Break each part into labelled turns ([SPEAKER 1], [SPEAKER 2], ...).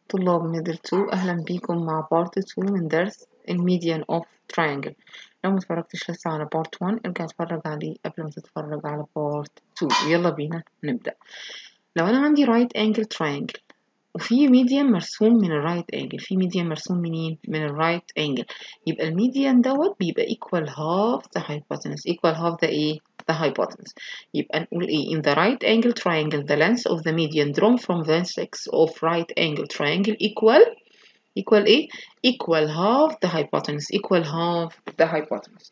[SPEAKER 1] طلاب ميدل 2 أهلا بيكم مع بارت 2 من درس الميديان اوف تراينجل لو متفرجتش لسه على بارت 1 ارجع اتفرج عليه قبل ما تتفرج على بارت 2 يلا بينا نبدأ لو أنا عندي right angle triangle وفي ميديان مرسوم من الرايت انجل في ميديان مرسوم منين من الرايت انجل يبقى الميديان دوت بيبقى equal half the hypotenuse equal half the ايه the hypotenuse يبقى نقول ايه in the right angle triangle the length of the median drawn from vertex of right angle triangle equal equal ايه equal half the hypotenuse equal half the hypotenuse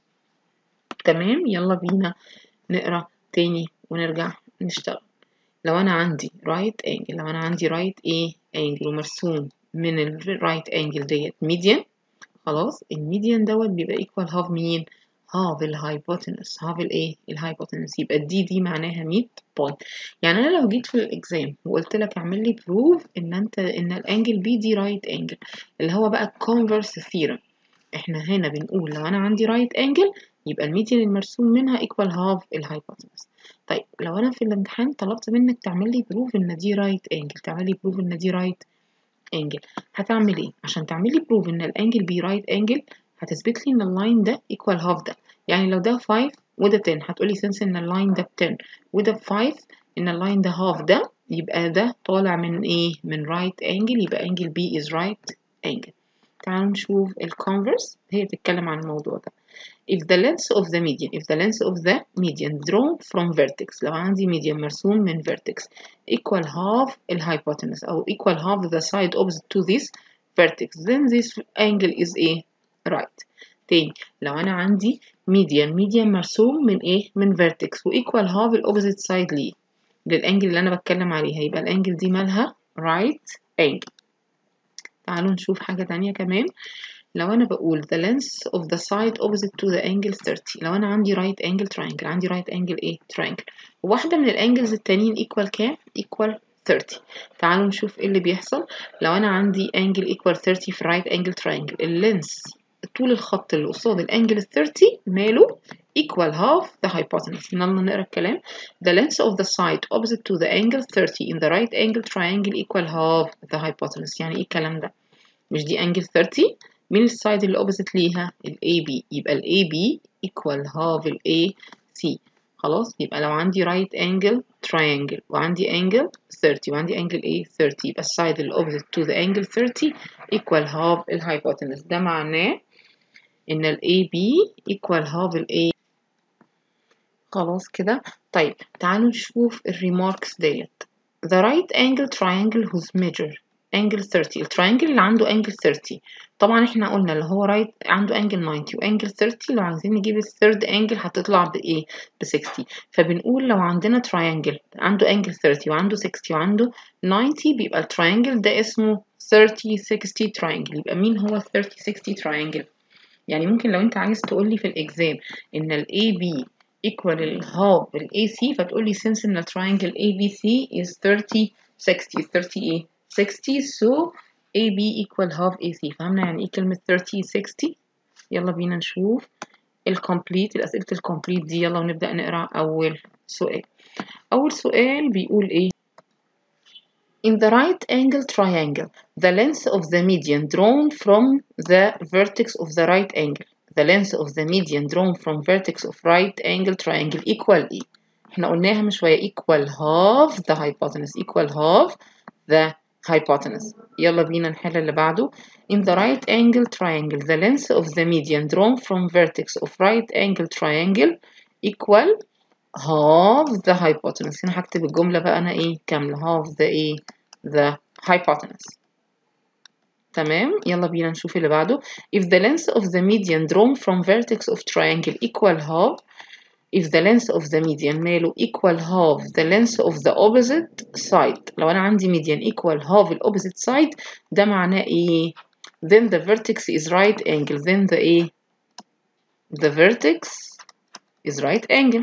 [SPEAKER 1] تمام يلا بينا نقرا تاني ونرجع نشتغل لو انا عندي right angle لو انا عندي right ايه angle ومرسوم من ال right angle ديت median خلاص الميديان دوت بيبقى equal half مين half الهايبوتنس half الايه الهايبوتنس يبقى الدي دي معناها 100 بوينت يعني انا لو جيت في الاكزام وقلت لك اعمل لي بروف ان انت ان الانجل بي دي رايت انجل اللي هو بقى الكونفرس ثيرم احنا هنا بنقول لو انا عندي رايت انجل يبقى الميديان المرسوم منها equal half الهايبوتنس طيب لو انا في الامتحان طلبت منك تعمل لي بروف ان دي رايت انجل تعمل لي بروف ان دي رايت انجل هتعمل ايه عشان تعمل لي بروف ان الانجل بي رايت انجل هتثبت لي ان اللاين ده equal half ده يعني لو ده 5 وده 10 هتقولي سنس ان اللاين ده ب 10 وده ب 5 ان اللاين ده half ده يبقى ده طالع من ايه من right angle يبقى angle B is right angle تعالوا نشوف الكونفرس هي بتتكلم عن الموضوع ده if the length of the median if the length of the median drawn from vertex لو عندي median مرسوم من vertex equal half الhypotenuse أو equal half the side opposite to this vertex then this angle is a right تاني لو أنا عندي median median مرسوم من إيه من vertex و equal half ال opposite side ليه للأنجل اللي أنا بتكلم عليها يبقى الأنجل دي مالها right angle تعالوا نشوف حاجة تانية كمان لو أنا بقول the length of the side opposite to the angle 30 لو أنا عندي right angle triangle عندي right angle إيه triangle وواحدة من الانجلز التانيين equal كام equal 30 تعالوا نشوف إيه اللي بيحصل لو أنا عندي angle equal 30 في right angle triangle اللينس طول الخط اللي قصاد الانجل 30 ماله equal half the hypotenuse يلا نقرا الكلام the length of the side opposite to the angle 30 in the right angle triangle equal half the hypotenuse يعني ايه الكلام ده مش دي angle 30 مين السايد اللي opposite ليها ال AB يبقى ال AB equal half ال AC خلاص يبقى لو عندي right angle triangle وعندي angle 30 وعندي angle A 30 يبقى السايد اللي opposite to the angle 30 equal half الهايبوتنس ده معناه ان ال AB equal half ال A خلاص كده طيب تعالوا نشوف الريماركس ديت the right angle triangle whose measure angle 30 التراينجل اللي عنده angle 30 طبعا احنا قلنا اللي هو right عنده angle 90 وانجل 30 لو عايزين نجيب الثيرد انجل هتطلع بايه ب 60 فبنقول لو عندنا تراينجل عنده angle 30 وعنده 60 وعنده 90 بيبقى التراينجل ده اسمه 30 60 triangle يبقى مين هو 30 60 triangle يعني ممكن لو انت عايز تقول لي في الاكزام ان ال AB equal ال half ال AC فتقول لي since ان ال triangle ABC is 30 60 30 ايه 60 so AB equal half AC فهمنا يعني ايه كلمة 30 60 يلا بينا نشوف الكومبليت الأسئلة الكومبليت دي يلا ونبدأ نقرأ أول سؤال أول سؤال بيقول ايه In the right angle triangle, the length of the median drawn from the vertex of the right angle, the length of the median drawn from vertex of right angle triangle equal ايه؟ احنا قلناها من شوية equal half the hypotenuse equal half the hypotenuse يلا بينا نحل اللي بعده in the right angle triangle the length of the median drawn from vertex of right angle triangle equal half the hypotenuse هنا هكتب الجملة بقى أنا إيه كاملة half the إيه the hypotenuse تمام يلا بينا نشوف اللي بعده if the length of the median drawn from vertex of triangle equal half if the length of the median ماله equal half the length of the opposite side لو أنا عندي median equal half ال opposite side ده معناه إيه then the vertex is right angle then the إيه the vertex is right angle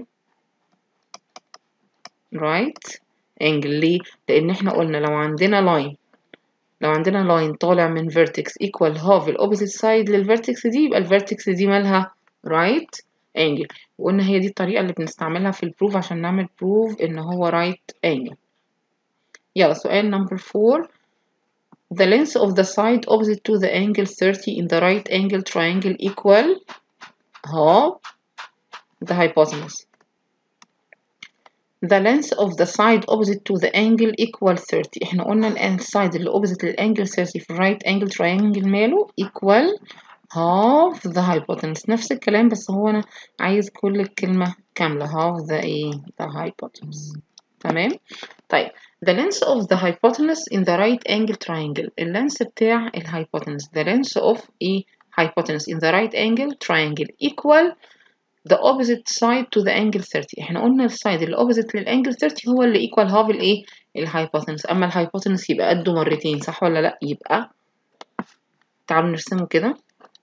[SPEAKER 1] right angle ليه لأن إحنا قلنا لو عندنا line لو عندنا line طالع من vertex equal half ال opposite side للvertex دي يبقى الvertex دي مالها right angle وقلنا هي دي الطريقة اللي بنستعملها في البروف عشان نعمل بروف إن هو right angle يلا سؤال number four the length of the side opposite to the angle 30 in the right angle triangle equal half the hypotenuse the length of the side opposite to the angle equal 30 احنا قلنا السايد اللي opposite للانجل 30 في right angle triangle ماله equal half the hypotenuse نفس الكلام بس هو انا عايز كل الكلمة كاملة half the ايه the hypotenuse تمام طيب the length of the hypotenuse in the right angle triangle اللينس بتاع الهايبوتنس the length of a hypotenuse in the right angle triangle equal the opposite side to the angle 30 احنا قلنا السايد اللي opposite للانجل 30 هو اللي equal half الايه الهايبوتنس اما الهايبوتنس يبقى قده مرتين صح ولا لا يبقى تعالوا نرسمه كده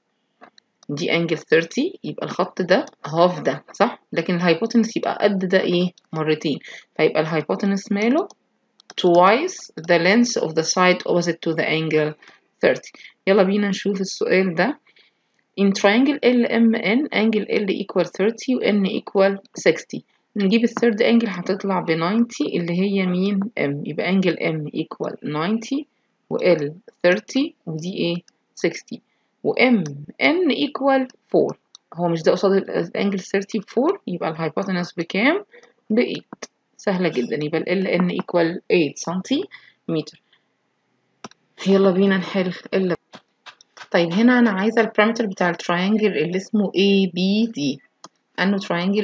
[SPEAKER 1] دي انجل 30 يبقى الخط ده هاف ده صح لكن الهايبوتنس يبقى قد ده ايه مرتين فيبقى الهايبوتنس ماله twice the length of the side opposite to the angle 30 يلا بينا نشوف السؤال ده in triangle LMN angle L equal 30 و N equal 60 نجيب الثيرد انجل هتطلع ب 90 اللي هي مين M يبقى انجل M equal 90 و L 30 ودي ايه 60 و M N equal 4 هو مش ده قصاد الانجل 30 ب 4 يبقى الهايبوتنس بكام ب 8 سهلة جدا يبقى ال N equal 8 سنتيمتر يلا بينا نحل ال طيب هنا أنا عايزة البارامتر بتاع التراينجل اللي اسمه ABD أنه تراينجل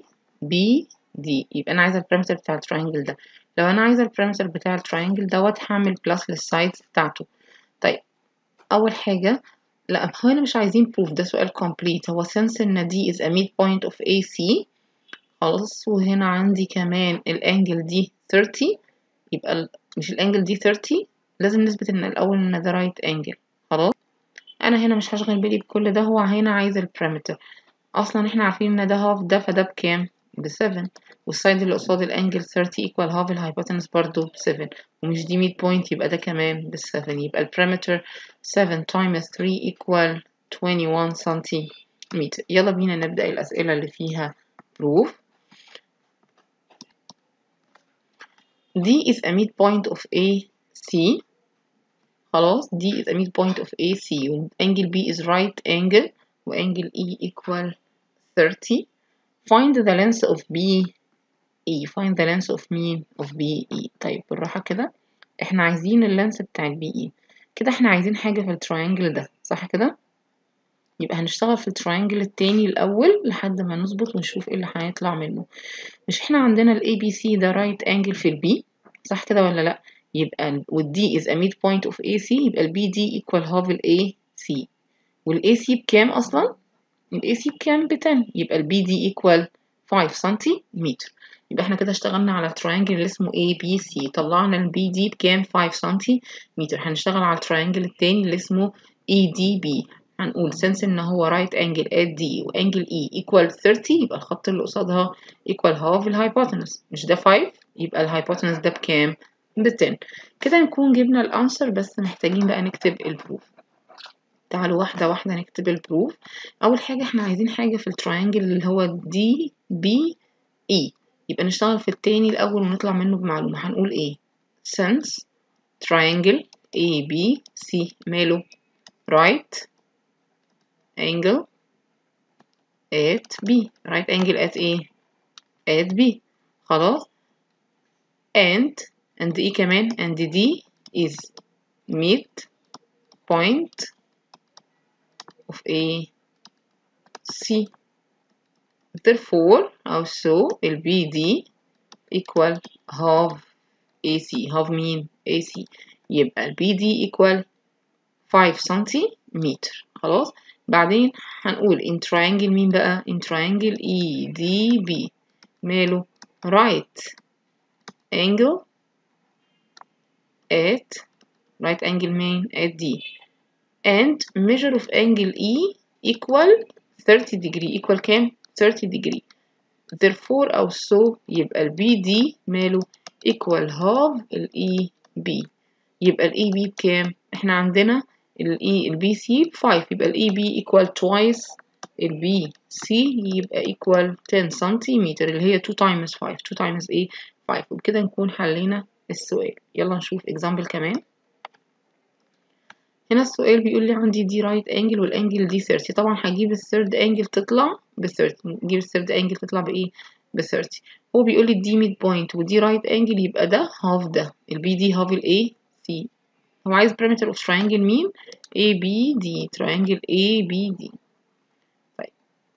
[SPEAKER 1] ABD يبقى أنا عايزة البارامتر بتاع التراينجل ده لو أنا عايزة البارامتر بتاع التراينجل دوت هعمل بلس للسايدز بتاعته طيب أول حاجة لا هو هنا مش عايزين proof ده سؤال complete هو since إن دي is a midpoint of AC خلاص وهنا عندي كمان الانجل دي 30 يبقى ال... مش الانجل دي 30 لازم نثبت ان الاول ان ده رايت انجل خلاص انا هنا مش هشغل بالي بكل ده هو هنا عايز البارامتر اصلا احنا عارفين ان ده هاف ده فده بكام ب 7 والسايد اللي قصاد الانجل 30 equal هاف الهايبوتنس برضو ب 7 ومش دي ميد بوينت يبقى ده كمان ب 7 يبقى البارامتر 7 times 3 equal 21 سنتيمتر يلا بينا نبدأ الأسئلة اللي فيها proof D is a midpoint of AC خلاص D is a midpoint of AC angle B is right angle وangle E equal 30 find the length of BE find the length of mean of BE طيب بالراحة كده احنا عايزين اللينس بتاع البي اي كده احنا عايزين حاجة في التراينجل ده صح كده يبقى هنشتغل في التراينجل التاني الأول لحد ما نظبط ونشوف ايه اللي هيطلع منه مش احنا عندنا ال ABC ده right angle في ال B صح كده ولا لأ يبقى وال D is a midpoint of AC يبقى ال BD equal half ال AC وال AC بكام أصلا؟ ال AC بكام؟ ب 10 يبقى ال BD equal 5 سنتيمتر يبقى احنا كده اشتغلنا على التراينجل اللي اسمه ABC طلعنا ال BD بكام 5 سنتيمتر هنشتغل على التراينجل التاني اللي اسمه EDB هنقول since ان هو right angle at D و angle E equal 30 يبقى الخط اللي قصادها equal half الهايبوتنس مش ده 5 يبقى الهايبوتنس ده بكام ب 10 كده نكون جبنا الانسر بس محتاجين بقى نكتب البروف تعالوا واحدة واحدة نكتب البروف أول حاجة احنا عايزين حاجة في التراينجل اللي هو دي بي اي يبقى نشتغل في التاني الأول ونطلع منه بمعلومة هنقول ايه since triangle A B C ماله right angle at B right angle at A at B خلاص and and E كمان and D is mid point of A C therefore also ال BD equal half AC half mean AC يبقى ال BD equal 5 سنتيمتر خلاص بعدين هنقول in triangle مين بقى in triangle EDB ماله right angle at right angle main at D and measure of angle E equal 30 degree equal كام 30 degree therefore also يبقى ال BD ماله equal half ال EB يبقى ال EB بكام احنا عندنا ال E ال BC ب 5 يبقى ال EB equal twice ال BC يبقى equal 10 سنتيمتر اللي هي 2 times 5 2 times ايه 5 وبكده نكون حلينا السؤال يلا نشوف example كمان هنا السؤال بيقول لي عندي دي رايت انجل والانجل دي 30 طبعا هجيب الثيرد انجل تطلع ب 30 نجيب الثيرد انجل تطلع بايه ب 30 هو بيقول لي دي ميد بوينت ودي رايت انجل يبقى ده هاف ده البي دي هاف الاي سي هو عايز perimeter اوف triangle مين اي بي دي triangle اي بي دي طيب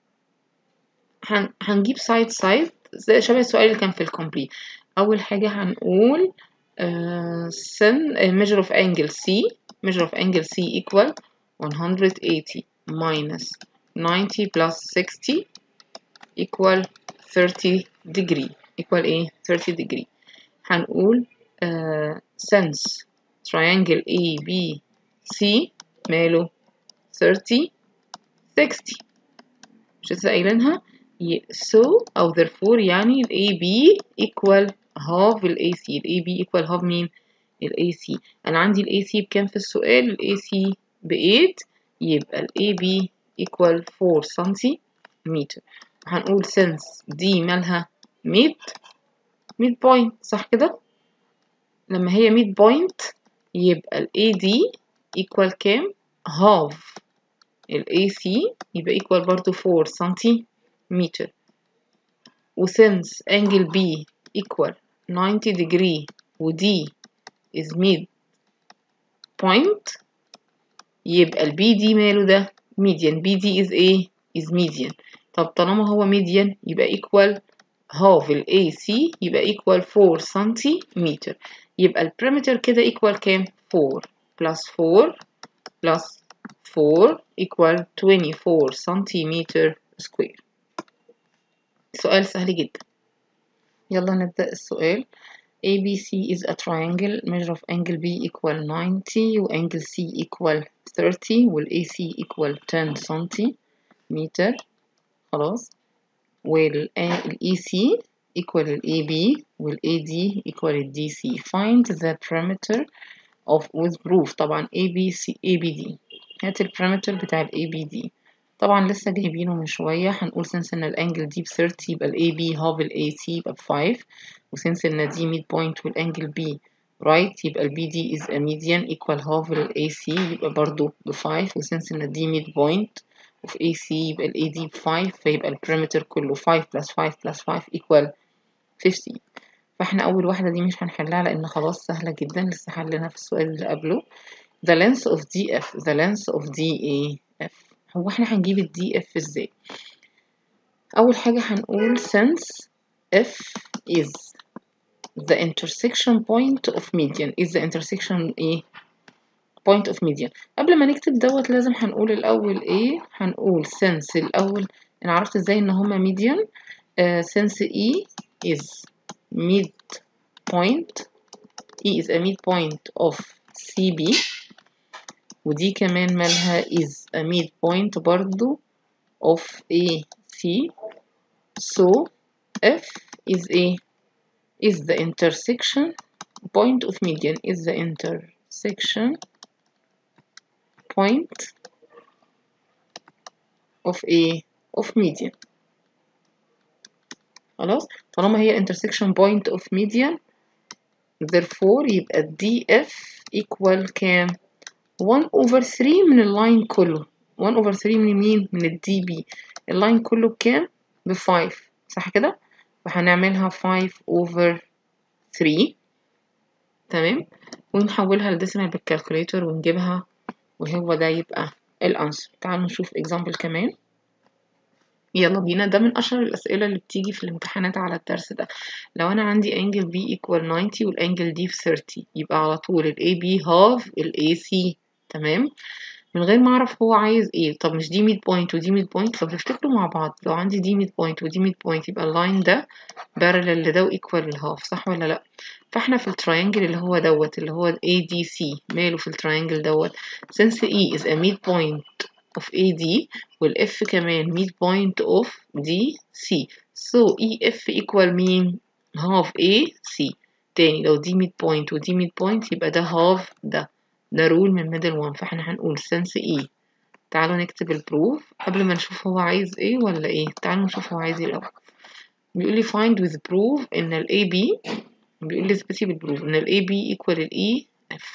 [SPEAKER 1] هن... هنجيب سايد سايد زي شبه السؤال اللي كان في الكومبليت اول حاجه هنقول uh, sin uh, measure of angle C measure of angle C equal 180 minus 90 plus 60 equal 30 degree equal ايه 30 degree هنقول uh, since triangle ABC ماله 30 60 مش لسه قايلينها so أو therefore يعني ال AB equal half ال AC ال AB equal half مين ال AC أنا عندي ال AC بكام في السؤال ال AC ب 8 يبقى ال AB equal 4 سنتيمتر هنقول since دي مالها 100 100 بوينت صح كده لما هي 100 بوينت يبقى ال AD equal كام half ال AC يبقى equal برضو 4 سنتيمتر وسنس angle B equal 90 degree و D is mid point يبقى ال BD ماله ده median BD is ايه is median طب طالما هو median يبقى equal half ال AC يبقى equal 4 سنتيمتر يبقى ال perimeter كده equal كام 4 plus 4 plus 4 equal 24 سنتيمتر سكوير سؤال سهل جدا يلا نبدأ السؤال ABC is a triangle measure of angle B equal 90 و angle C equal 30 وال AC equal 10 سنتيمتر خلاص وال EC equal ال AB وال AD equal ال DC find the perimeter of with proof طبعا ABC ABD هات البارامتر بتاع ال ABD طبعا لسه جايبينه من شوية هنقول سنس ان الانجل دي ب 30 يبقى ال AB هاف ال AC يبقى ب 5 وسنس ان دي ميد بوينت والانجل B رايت يبقى ال BD is a median equal half ال AC يبقى برضو ب 5 وسنس ان دي ميد بوينت وفي AC يبقى ال AD ب 5 فيبقى البريمتر كله 5 plus 5 plus 5 equal 50 فاحنا أول واحدة دي مش هنحلها لأن خلاص سهلة جدا لسه حلنا في السؤال اللي قبله the length of DF the length of DAF هو احنا هنجيب ال DF ازاي أول حاجة هنقول since F is the intersection point of median is the intersection ايه point of median قبل ما نكتب دوت لازم هنقول الأول ايه هنقول since الأول أنا عرفت ازاي ان هما median uh, since E is mid point E is a midpoint of CB ودي كمان مالها is a midpoint برضو of AC so F is a is the intersection point of median is the intersection point of a of median خلاص طالما هي intersection point of median therefore يبقى DF equal كام 1 over 3 من اللاين كله 1 over 3 من مين من الدي بي اللاين كله بكام ب 5 صح كده فهنعملها 5 over 3 تمام ونحولها لديسيمال بالكالكوليتر ونجيبها وهو ده يبقى الانسر تعالوا نشوف example كمان يلا بينا ده من أشهر الأسئلة اللي بتيجي في الامتحانات على الدرس ده لو أنا عندي angle B equal 90 والانجل دي في 30 يبقى على طول ال AB half ال AC تمام من غير ما أعرف هو عايز إيه طب مش دي 100 بوينت ودي 100 بوينت لو تفتكروا مع بعض لو عندي دي 100 بوينت ودي 100 بوينت يبقى اللاين ده بارلل لده وإيكوال للهاف صح ولا لأ فاحنا في التراينجل اللي هو دوت اللي هو ADC ماله في التراينجل دوت since E is a midpoint of AD والF كمان midpoint of DC so EF equal مين half AC تاني لو دي midpoint ودي midpoint يبقى ده half ده ده رول من middle one فاحنا هنقول since E تعالوا نكتب البروف قبل ما نشوف هو عايز ايه ولا ايه تعالوا نشوف هو عايز ايه الأول بيقول لي find with proof ان ال AB بيقول لي اثبتي بالبروف ان ال AB equal ال E F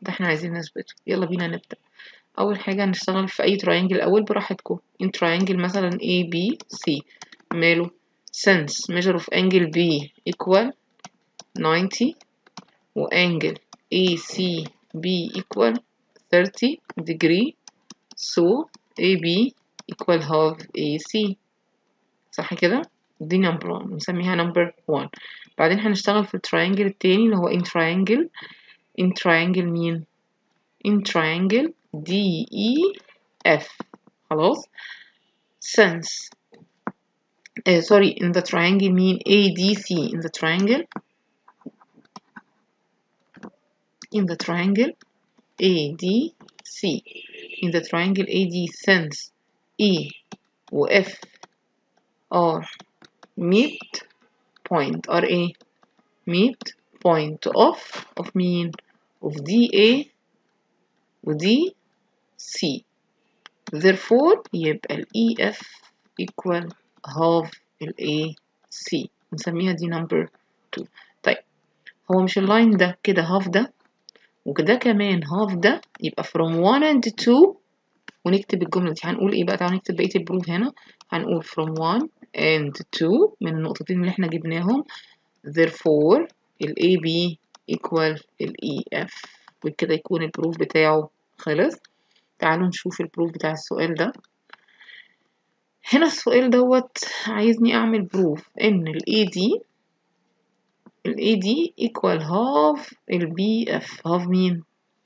[SPEAKER 1] ده احنا عايزين نثبته يلا بينا نبدأ أول حاجة هنشتغل في أي تراينجل الأول براحتكم in triangle مثلا A B C ماله since measure of angle B equal 90 و angle AC B equal 30 degree so AB equal half AC صح كده دي number 1 نسميها number 1 بعدين هنشتغل في التراينجل التاني اللي هو in triangle in triangle مين in triangle DEF خلاص since uh, sorry in the triangle mean ADC in the triangle in the triangle ADC in the triangle AD since E و F are mid point are a mid point of of mean of DA و DC therefore يبقى ال EF equal half ال AC نسميها دي number 2 طيب هو مش اللاين ده كده half ده وكده كمان half ده يبقى from 1 and 2 ونكتب الجملة دي هنقول ايه بقى تعالوا نكتب بقية البروف هنا هنقول from 1 and 2 من النقطتين اللي احنا جبناهم therefore ال AB equal ال EF وبكده يكون البروف بتاعه خلص تعالوا نشوف البروف بتاع السؤال ده هنا السؤال دوت عايزني اعمل بروف ان ال AD ال AD equal half ال BF half مين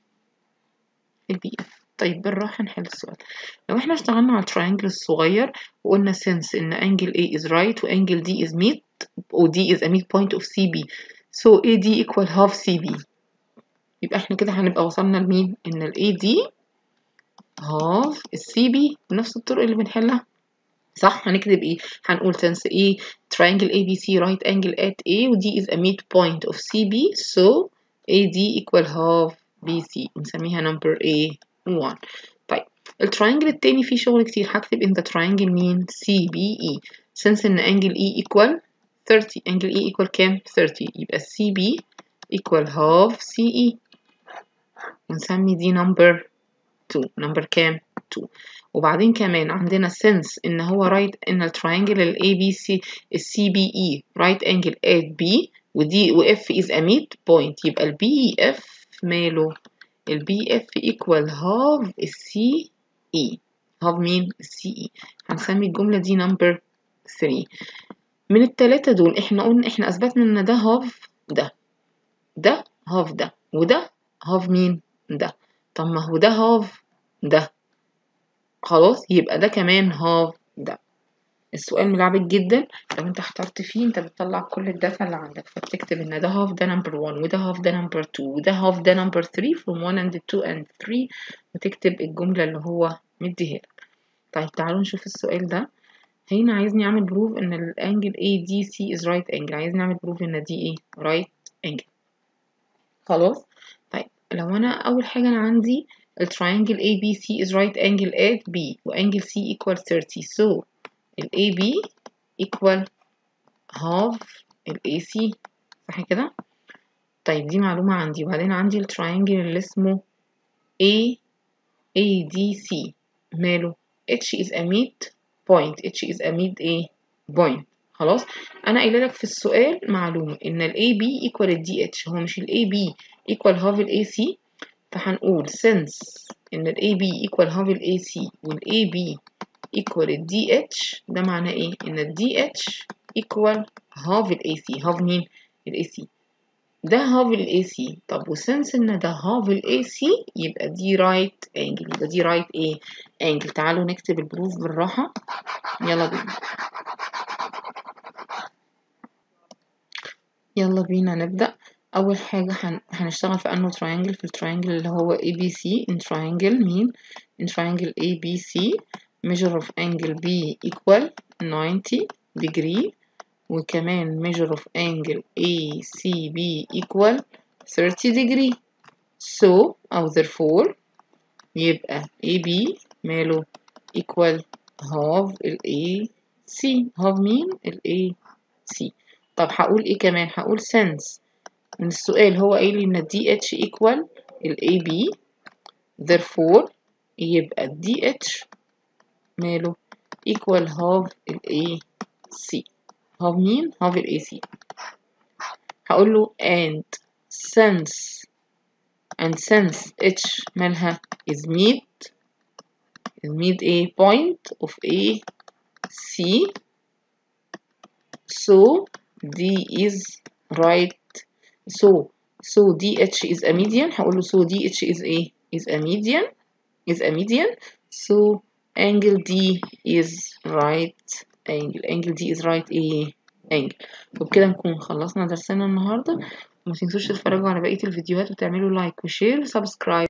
[SPEAKER 1] ال BF طيب بالراحة نحل السؤال لو احنا اشتغلنا على التراينجل الصغير وقلنا since ان angle A is right و angle D is mid و D is a midpoint of CB so AD equal half CB يبقى احنا كده هنبقى وصلنا لمين ان ال AD half ال CB بنفس الطرق اللي بنحلها صح هنكتب ايه هنقول since A triangle ABC right angle at A و D is a midpoint of CB so AD equal half BC نسميها number A 1 طيب التراينجل التاني فيه شغل كتير هكتب in the triangle مين CBE since ان angle E equal 30 angle E equal كام 30 يبقى CB equal half CE ونسمي دي number 2 number كام 2 وبعدين كمان عندنا since ان هو right ان التراينجل ال ABC ال CBE right angle at B ودي و F is a midpoint يبقى ال BEF ماله ال BF equal half ال CE half مين ال CE هنسمي الجملة دي number 3 من التلاتة دول احنا قلنا احنا اثبتنا ان ده half ده ده half ده وده half مين ده طب ما هو ده half ده خلاص يبقى ده كمان half ده السؤال ملعبك جدا لو انت احترت فيه انت بتطلع كل الداتا اللي عندك فبتكتب ان ده half ده number 1 وده half ده number 2 وده half ده number 3 from 1 and 2 and 3 وتكتب الجملة اللي هو مديها لك طيب تعالوا نشوف السؤال ده هنا عايزني اعمل بروف ان الانجل ADC is right angle عايزني اعمل بروف ان دي ايه right angle خلاص طيب لو انا اول حاجة انا عندي التراينجل ABC is right angle at B وانجل C equal 30 so ال AB equal half ال AC صح كده طيب دي معلومة عندي وبعدين عندي التراينجل اللي اسمه A ADC ماله H is a mid point H is a mid A point خلاص انا قايله لك في السؤال معلومة ان ال AB equal ال DH هو مش ال AB equal half ال AC فهنقول since ان ال AB equal half ال AC وال AB equal ال DH ده معناه ايه ان ال DH equal half ال AC half مين ال AC ده half ال AC طب وسنس ان ده half ال AC يبقى دي right angle يبقى دي right ايه angle تعالوا نكتب البروف بالراحة يلا بينا يلا بينا نبدأ أول حاجة هن... هنشتغل في أنه triangle في التراينجل اللي هو ABC in triangle مين in triangle ABC measure of angle B equal 90 degree وكمان measure of angle ACB equal 30 degree so أو therefore يبقى AB ماله equal half ال AC half مين ال AC طب هقول ايه كمان هقول since من السؤال هو قايل لي ان DH equal ال AB therefore يبقى ال DH ماله equal half ال AC half مين؟ half ال AC هقول له and since and since H مالها is mid is mid a point of A C so D is right so so DH is a median هقول له so DH is a is a median is a median so angle D is right angle angle D is right a angle وبكده نكون خلصنا درسنا النهارده وما تنسوش تتفرجوا على بقية الفيديوهات وتعملوا لايك وشير وسبسكرايب